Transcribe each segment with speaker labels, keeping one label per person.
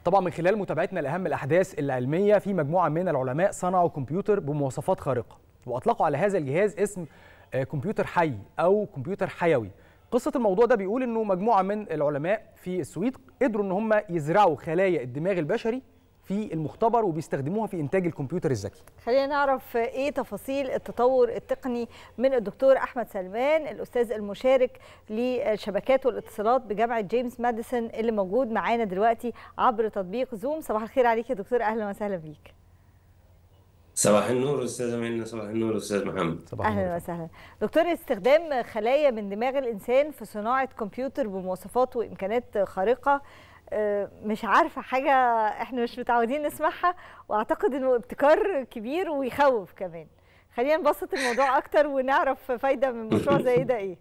Speaker 1: طبعا من خلال متابعتنا لاهم الاحداث العلميه في مجموعه من العلماء صنعوا كمبيوتر بمواصفات خارقه واطلقوا على هذا الجهاز اسم كمبيوتر حي او كمبيوتر حيوي قصه الموضوع ده بيقول انه مجموعه من العلماء في السويد قدروا ان هم يزرعوا خلايا الدماغ البشري في المختبر وبيستخدموها في انتاج الكمبيوتر الذكي
Speaker 2: خلينا نعرف ايه تفاصيل التطور التقني من الدكتور احمد سلمان الاستاذ المشارك للشبكات والاتصالات بجامعه جيمس ماديسون اللي موجود معانا دلوقتي عبر تطبيق زوم صباح الخير عليك يا دكتور اهلا وسهلا بيك
Speaker 3: صباح النور استاذه منى صباح النور استاذ محمد
Speaker 1: صباح
Speaker 2: اهلا وسهلا دكتور استخدام خلايا من دماغ الانسان في صناعه كمبيوتر بمواصفات وامكانات خارقه مش عارفه حاجه احنا مش متعودين نسمعها واعتقد انه ابتكار كبير ويخوف كمان خلينا نبسط الموضوع اكتر ونعرف فايده من مشروع زي ده ايه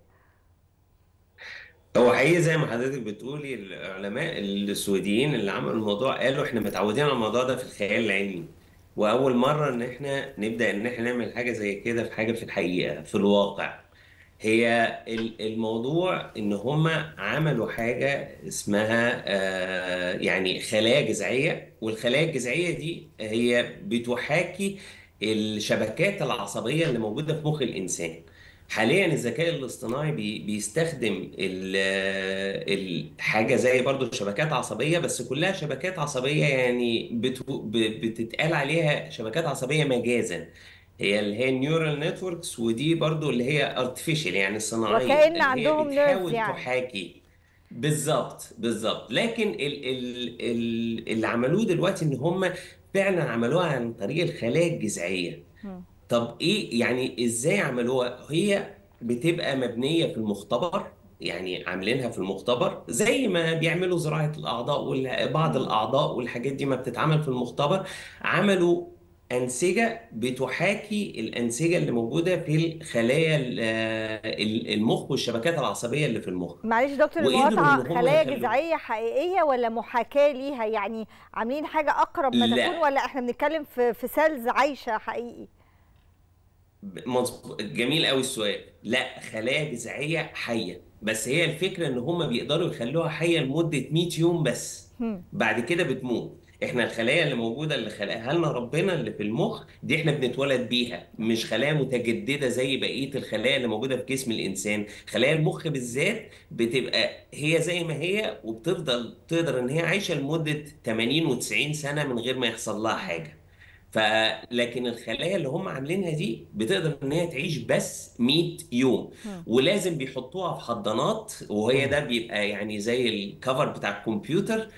Speaker 3: هو حقيقي زي ما حضرتك بتقولي العلماء السويديين اللي عملوا الموضوع قالوا احنا متعودين على الموضوع ده في الخيال العلمي واول مره ان احنا نبدا ان احنا نعمل حاجه زي كده في حاجه في الحقيقه في الواقع هي الموضوع ان هم عملوا حاجه اسمها يعني خلايا جذعيه والخلايا الجذعيه دي هي بتحاكي الشبكات العصبيه اللي موجوده في مخ الانسان حاليا الذكاء الاصطناعي بيستخدم الحاجه زي برضو شبكات عصبيه بس كلها شبكات عصبيه يعني بتتقال عليها شبكات عصبيه مجازا هي اللي هي النيورال نتوركس ودي برضو اللي هي ارتفيشال يعني الصناعيه
Speaker 2: وكأن عندهم
Speaker 3: بتحاول
Speaker 2: يعني.
Speaker 3: تحاكي بالظبط بالظبط لكن ال ال ال اللي عملوه دلوقتي ان هم فعلا عملوها عن طريق الخلايا الجذعيه طب ايه يعني ازاي عملوها هي بتبقى مبنيه في المختبر يعني عاملينها في المختبر زي ما بيعملوا زراعه الاعضاء وبعض الاعضاء والحاجات دي ما بتتعمل في المختبر عملوا أنسجة بتحاكي الأنسجة اللي موجودة في خلايا المخ والشبكات العصبية اللي في المخ
Speaker 2: معلش دكتور المقاطعة خلايا جذعية حقيقية ولا محاكاة ليها يعني عاملين حاجة أقرب ما
Speaker 3: لا.
Speaker 2: تكون ولا إحنا بنتكلم في في سيلز عايشة حقيقي
Speaker 3: مظبوط جميل قوي السؤال لا خلايا جذعية حية بس هي الفكرة إن هم بيقدروا يخلوها حية لمدة 100 يوم بس
Speaker 2: هم.
Speaker 3: بعد كده بتموت احنا الخلايا اللي موجوده اللي خلقها لنا ربنا اللي في المخ دي احنا بنتولد بيها مش خلايا متجدده زي بقيه الخلايا اللي موجوده في جسم الانسان خلايا المخ بالذات بتبقى هي زي ما هي وبتفضل تقدر ان هي عايشه لمده 80 و90 سنه من غير ما يحصل لها حاجه فلكن الخلايا اللي هم عاملينها دي بتقدر ان هي تعيش بس 100 يوم ولازم بيحطوها في حضانات وهي ده بيبقى يعني زي الكفر بتاع الكمبيوتر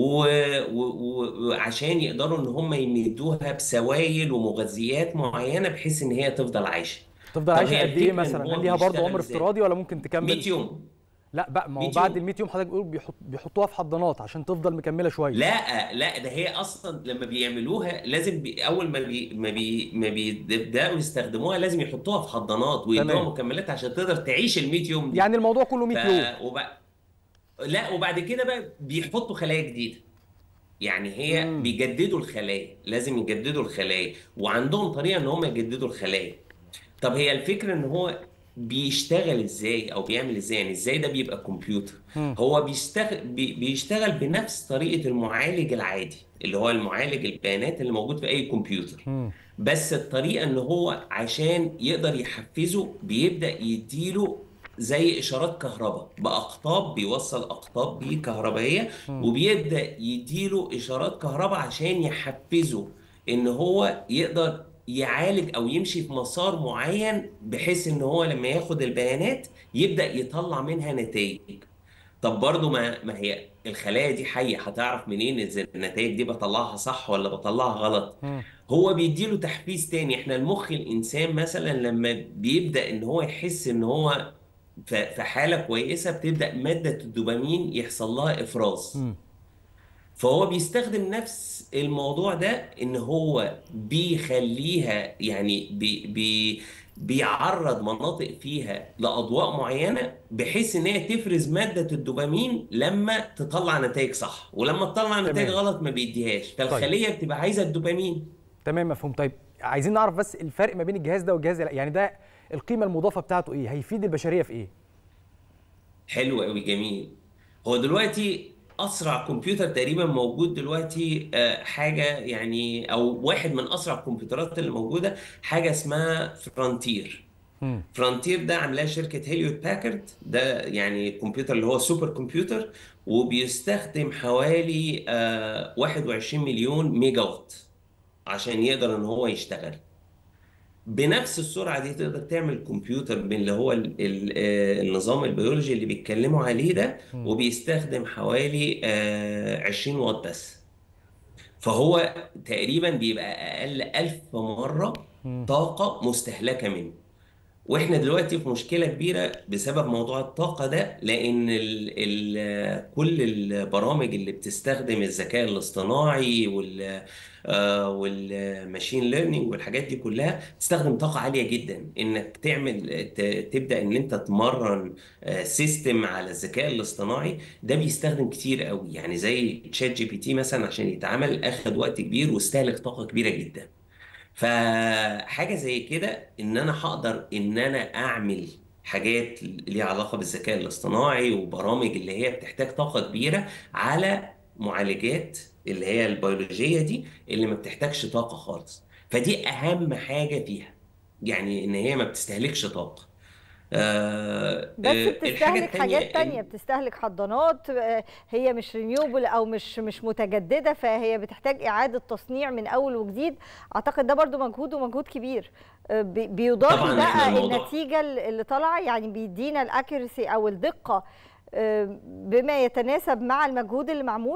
Speaker 3: وعشان يقدروا ان هم يمدوها بسوائل ومغذيات معينه بحيث ان هي تفضل عايشه
Speaker 1: تفضل
Speaker 3: طب
Speaker 1: عايشه
Speaker 3: هي
Speaker 1: قد ايه
Speaker 3: الفكرة إن
Speaker 1: مثلا
Speaker 3: هو
Speaker 1: هل ليها برضه
Speaker 3: بيشتغل
Speaker 1: عمر
Speaker 3: إزاي؟
Speaker 1: افتراضي ولا ممكن تكمل
Speaker 3: 100 يوم
Speaker 1: لا بقى ما هو
Speaker 3: 100
Speaker 1: بعد
Speaker 3: يوم.
Speaker 1: ال 100 يوم حضرتك بتقول بيحط بيحطوها في حضانات عشان تفضل مكمله شويه
Speaker 3: لا لا ده هي اصلا لما بيعملوها لازم بي اول ما بي ما بي ما بيبداوا يستخدموها لازم يحطوها في حضانات ويدوها
Speaker 1: تمام.
Speaker 3: مكملات عشان تقدر تعيش ال 100 يوم دي
Speaker 1: يعني الموضوع كله 100 يوم
Speaker 3: ف... وب... لا وبعد كده بقى بيحطوا خلايا جديده يعني هي
Speaker 1: مم.
Speaker 3: بيجددوا الخلايا لازم يجددوا الخلايا وعندهم طريقه ان هم يجددوا الخلايا طب هي الفكره ان هو بيشتغل ازاي او بيعمل ازاي يعني ازاي ده بيبقى كمبيوتر
Speaker 1: مم.
Speaker 3: هو بيشتغل بي... بيشتغل بنفس طريقه المعالج العادي اللي هو المعالج البيانات اللي موجود في اي كمبيوتر
Speaker 1: مم.
Speaker 3: بس الطريقة ان هو عشان يقدر يحفزه بيبدأ يديله زي اشارات كهرباء باقطاب بيوصل اقطاب بيه كهربائية وبيبدأ يديله اشارات كهرباء عشان يحفزه ان هو يقدر يعالج او يمشي في مسار معين بحيث ان هو لما ياخد البيانات يبدأ يطلع منها نتائج طب برضو ما ما هي الخلايا دي حية هتعرف منين اذا النتائج دي بطلعها صح ولا بطلعها غلط
Speaker 1: مم.
Speaker 3: هو بيديله تحفيز تاني احنا المخ الانسان مثلا لما بيبدأ ان هو يحس ان هو ف- في حالة كويسة بتبدأ مادة الدوبامين يحصل لها افراز
Speaker 1: مم.
Speaker 3: فهو بيستخدم نفس الموضوع ده ان هو بيخليها يعني بي بي بيعرض مناطق فيها لاضواء معينه بحيث ان هي تفرز ماده الدوبامين لما تطلع نتائج صح ولما تطلع نتائج
Speaker 1: تمام.
Speaker 3: غلط ما بيديهاش فالخليه بتبقى عايزه الدوبامين
Speaker 1: تمام مفهوم طيب عايزين نعرف بس الفرق ما بين الجهاز ده والجهاز ده يعني ده القيمه المضافه بتاعته ايه هيفيد البشريه في ايه
Speaker 3: حلو قوي جميل هو دلوقتي اسرع كمبيوتر تقريبا موجود دلوقتي آه، حاجه يعني او واحد من اسرع الكمبيوترات اللي موجوده حاجه اسمها فرونتير
Speaker 1: مم.
Speaker 3: فرونتير ده عاملاه شركه هيليوت باكارد ده يعني كمبيوتر اللي هو سوبر كمبيوتر وبيستخدم حوالي آه، 21 مليون ميجا وات عشان يقدر ان هو يشتغل بنفس السرعه دي تقدر تعمل كمبيوتر من اللي هو ال ال آه، النظام البيولوجي اللي بيتكلموا عليه ده
Speaker 1: مم.
Speaker 3: وبيستخدم حوالي آه، 20 واط بس فهو تقريبا بيبقى اقل 1000 مره
Speaker 1: مم.
Speaker 3: طاقه مستهلكه منه واحنا دلوقتي في مشكله كبيره بسبب موضوع الطاقه ده لان ال ال كل البرامج اللي بتستخدم الذكاء الاصطناعي وال آه، والماشين ليرنينج والحاجات دي كلها تستخدم طاقه عاليه جدا انك تعمل ت- تبدا ان انت تمرن سيستم على الذكاء الاصطناعي ده بيستخدم كتير قوي يعني زي تشات جي بي تي مثلا عشان يتعمل اخد وقت كبير واستهلك طاقه كبيره جدا فحاجة زي كده ان انا هقدر ان انا اعمل حاجات ليها علاقة بالذكاء الاصطناعي وبرامج اللي هي بتحتاج طاقة كبيرة على معالجات اللي هي البيولوجية دي اللي ما بتحتاجش طاقة خالص فدي اهم حاجة فيها يعني ان هي ما بتستهلكش طاقة آه،
Speaker 2: بس
Speaker 3: آه، الحاجة
Speaker 2: بتستهلك حاجات
Speaker 3: التانية
Speaker 2: تانية بتستهلك حضانات آه، هي مش رينيوبل او مش مش متجدده فهي بتحتاج اعاده تصنيع من اول وجديد اعتقد ده برضو مجهود ومجهود كبير آه، بي- بيضاهي
Speaker 3: طبعا احنا
Speaker 2: بقى
Speaker 3: الموضوع
Speaker 2: النتيجه اللي طالعه يعني بيدينا الاكيرسي او الدقه آه، بما يتناسب مع المجهود اللي معمول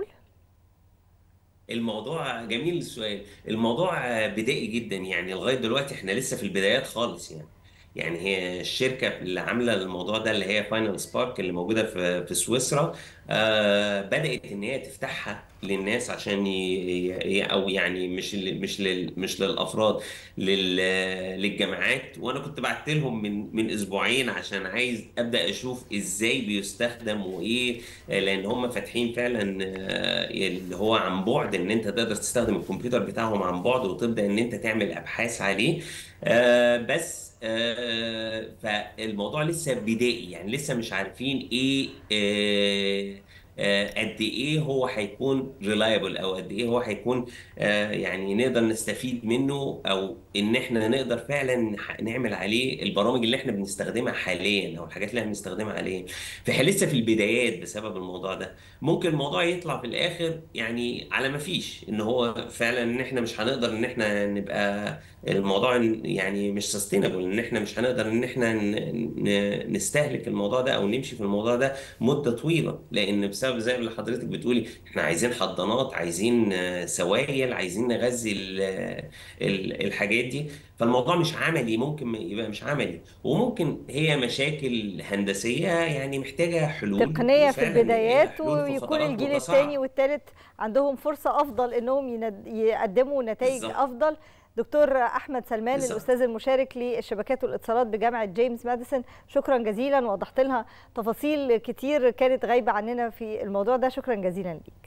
Speaker 3: الموضوع جميل السؤال الموضوع آه، بدائي جدا يعني لغاية دلوقتي احنا لسه في البدايات خالص يعني يعني هي الشركة اللي عاملة الموضوع ده اللي هي فاينل سبارك اللي موجودة في في سويسرا آه بدأت إن هي تفتحها للناس عشان ي... ي... أو يعني مش ل... مش لل... مش للأفراد لل... للجامعات وأنا كنت بعت لهم من من أسبوعين عشان عايز أبدأ أشوف إزاي بيستخدم وإيه لأن هم فاتحين فعلا آه، اللي هو عن بعد إن أنت تقدر تستخدم الكمبيوتر بتاعهم عن بعد وتبدأ إن أنت تعمل أبحاث عليه آه بس آه فالموضوع لسه بدائي يعني لسه مش عارفين ايه آه آه قد ايه هو هيكون ريلايبل او قد ايه هو هيكون آه يعني نقدر نستفيد منه او ان احنا نقدر فعلا نح- نعمل عليه البرامج اللي احنا بنستخدمها حاليا او الحاجات اللي احنا بنستخدمها حاليا فاحنا لسه في البدايات بسبب الموضوع ده ممكن الموضوع يطلع في الاخر يعني على ما فيش ان هو فعلا ان احنا مش هنقدر ان احنا نبقى الموضوع يعني مش سستينبل ان احنا مش هنقدر ان احنا ن- ن- نستهلك الموضوع ده او نمشي في الموضوع ده مدة طويلة لان بسبب زي اللي حضرتك بتقولي احنا عايزين حضانات عايزين آه، سوائل عايزين نغذي ال- ال- الحاجات دي فالموضوع مش عملي ممكن يبقى مش عملي وممكن هي مشاكل هندسية يعني محتاجة حلول
Speaker 2: تقنيه في
Speaker 3: وفعلا هي
Speaker 2: البدايات
Speaker 3: حلول في
Speaker 2: ويكون
Speaker 3: فترات
Speaker 2: الجيل
Speaker 3: متسارعة
Speaker 2: الثاني والثالث عندهم فرصه افضل انهم يند- يقدموا نتائج
Speaker 3: بالظبط
Speaker 2: افضل دكتور احمد سلمان
Speaker 3: بالظبط
Speaker 2: الاستاذ المشارك للشبكات والاتصالات بجامعه جيمس ماديسون شكرا جزيلا وضحت لنا تفاصيل كتير كانت غايبه عننا في الموضوع ده شكرا جزيلا ليك